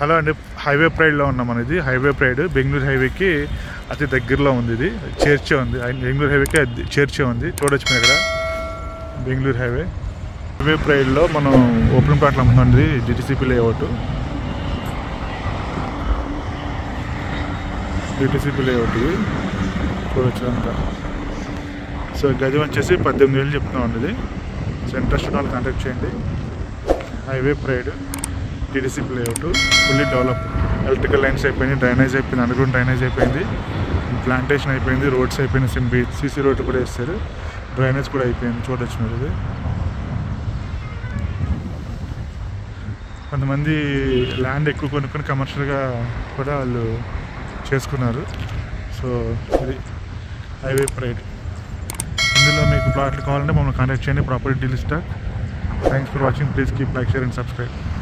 hello అండి highway ప్రైడ్లో ఉన్నాం అనేది హైవే ప్రైడ్ బెంగళూరు హైవేకి అతి దగ్గరలో ఉంది ఇది చేర్చే ఉంది ఐ- బెంగళూరు హైవేకి అది చేర్చే ఉంది చూడొచ్చు మీరు ఇక్కడ బెంగళూరు హైవే హైవే ప్రైడ్లో మనం ఓపెన్ ప్లాట్లు అమ్ముతుంది డిటిసిపి లేఅవుట్ డిటిసిపి లేఅవుట్ ఇది చూడొచ్చు అంతా సో గజం వచ్చేసి పద్దెనిమిది వేలు చెప్తున్నాం అండి ఇది సో ఇంట్రెస్ట్ ఉన్న వాళ్ళు కాంటాక్ట్ చేయండి highway Pride TDC layout fully develop electrical lines అయిపోయింది డ్రైనేజ్ అయిపోయింది అండర్గ్రౌండ్ డ్రైనేజ్ అయిపోయింది ప్లాంటేషన్ అయిపోయింది రోడ్స్ అయిపోయింది సింపి సీసీ రోడ్ కూడా వేస్తారు డ్రైనేజ్ కూడా అయిపోయింది చూడొచ్చు మీరు ఇది కొంతమంది ల్యాండ్ ఎక్కువ కొనుక్కొని కమర్షియల్గా కూడా వాళ్ళు చేసుకున్నారు సో ఇది హైవే ప్రైడ్ ఇందులో మీకు ప్లాట్లు కావాలంటే మమ్మల్ని కాంటాక్ట్ చేయండి property deal stock thanks for watching please keep like share and subscribe